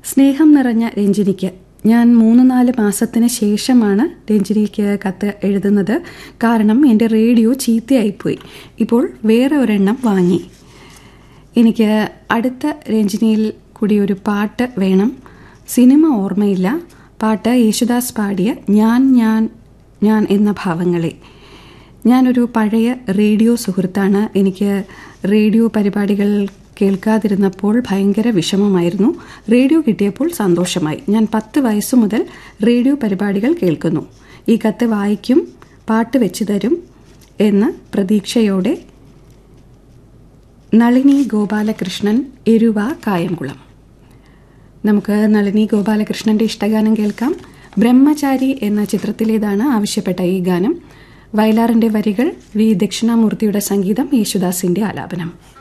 സ്നേഹം നിറഞ്ഞ രഞ്ജിനിക്ക് ഞാൻ മൂന്ന് നാല് മാസത്തിന് ശേഷമാണ് രഞ്ജിനിക്ക് കത്ത് എഴുതുന്നത് കാരണം എൻ്റെ റേഡിയോ ചീത്തയായിപ്പോയി ഇപ്പോൾ വേറെ ഒരെണ്ണം വാങ്ങി എനിക്ക് അടുത്ത രഞ്ജിനിയിൽ കൂടി ഒരു പാട്ട് വേണം സിനിമ ഓർമ്മയില്ല പാട്ട് യേശുദാസ് പാടിയ ഞാൻ ഞാൻ ഞാൻ എന്ന ഭാവങ്ങളെ ഞാനൊരു പഴയ റേഡിയോ സുഹൃത്താണ് എനിക്ക് റേഡിയോ പരിപാടികൾ കേൾക്കാതിരുന്നപ്പോൾ ഭയങ്കര വിഷമമായിരുന്നു റേഡിയോ കിട്ടിയപ്പോൾ സന്തോഷമായി ഞാൻ പത്ത് വയസ്സു മുതൽ റേഡിയോ പരിപാടികൾ കേൾക്കുന്നു ഈ കത്ത് വായിക്കും പാട്ട് വെച്ചു തരും എന്ന് പ്രതീക്ഷയോടെ നളിനി ഗോപാലകൃഷ്ണൻ എരുവ കായംകുളം നമുക്ക് നളിനി ഗോപാലകൃഷ്ണന്റെ ഇഷ്ടഗാനം കേൾക്കാം ബ്രഹ്മചാരി എന്ന ചിത്രത്തിലേതാണ് ആവശ്യപ്പെട്ട ഈ ഗാനം വയലാറിന്റെ വരികൾ വി ദക്ഷിണാമൂർത്തിയുടെ സംഗീതം യേശുദാസിന്റെ ആലാപനം